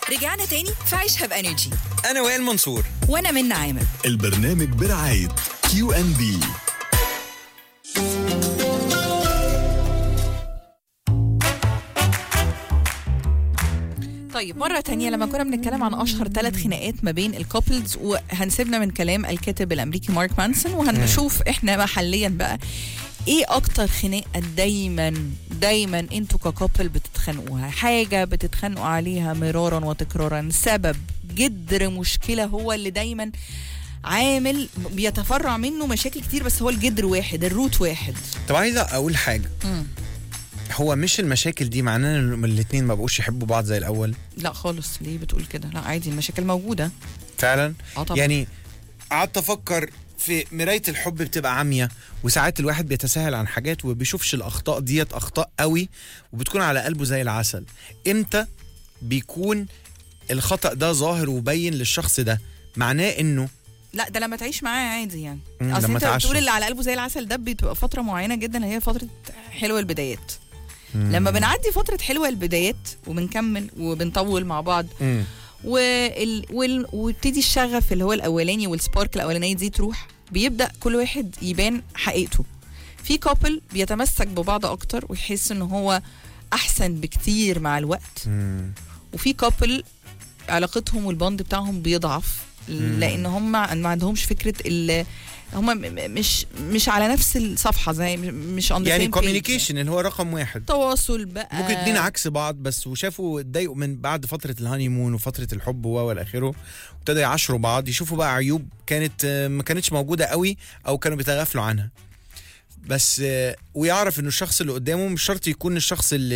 رجعنا تاني في عيشها بانرجي انا وائل منصور وانا من عامر البرنامج برعاية كيو ان بي طيب مرة تانية لما كنا بنتكلم عن أشهر ثلاث خناقات ما بين الكوبلز وهنسيبنا من كلام الكاتب الأمريكي مارك مانسون وهنشوف إحنا محليا بقى ايه اكتر خناقه دايما دايما انتوا ككوبل بتتخانقوها حاجه بتتخانقوا عليها مرارا وتكرارا سبب جذر مشكله هو اللي دايما عامل بيتفرع منه مشاكل كتير بس هو الجذر واحد الروت واحد طب عايزه اقول حاجه مم. هو مش المشاكل دي معناه ان الاثنين ما بقوش يحبوا بعض زي الاول لا خالص ليه بتقول كده لا عادي المشاكل موجوده فعلا اه طبعا يعني قعدت افكر في مرايه الحب بتبقى عاميه وساعات الواحد بيتساهل عن حاجات وبيشوفش الاخطاء ديت اخطاء قوي وبتكون على قلبه زي العسل امتى بيكون الخطا ده ظاهر وبين للشخص ده معناه انه لا ده لما تعيش معاه عادي يعني مم، اصل لما انت تعاشره. بتقول اللي على قلبه زي العسل ده بتبقى فتره معينه جدا هي فتره حلوه البدايات لما بنعدي فتره حلوه البدايات وبنكمل وبنطول مع بعض مم. وال... وال... ويبتدي الشغف اللي هو الاولاني والسبارك الاولانيه دي تروح بيبدا كل واحد يبان حقيقته في كابل بيتمسك ببعض اكتر ويحس ان هو احسن بكتير مع الوقت مم. وفي كابل علاقتهم والبوند بتاعهم بيضعف لان هم ما عندهمش فكره ال هم م- م- مش مش على نفس الصفحه زي مش on the يعني same page. كوميونيكيشن اللي هو رقم واحد تواصل بقى ممكن اتنين عكس بعض بس وشافوا اتضايقوا من بعد فتره الهاني مون وفتره الحب و والى اخره وابتدوا يعاشروا بعض يشوفوا بقى عيوب كانت آه، ما كانتش موجوده قوي او كانوا بيتغافلوا عنها بس آه، ويعرف انه الشخص اللي قدامه مش شرط يكون الشخص اللي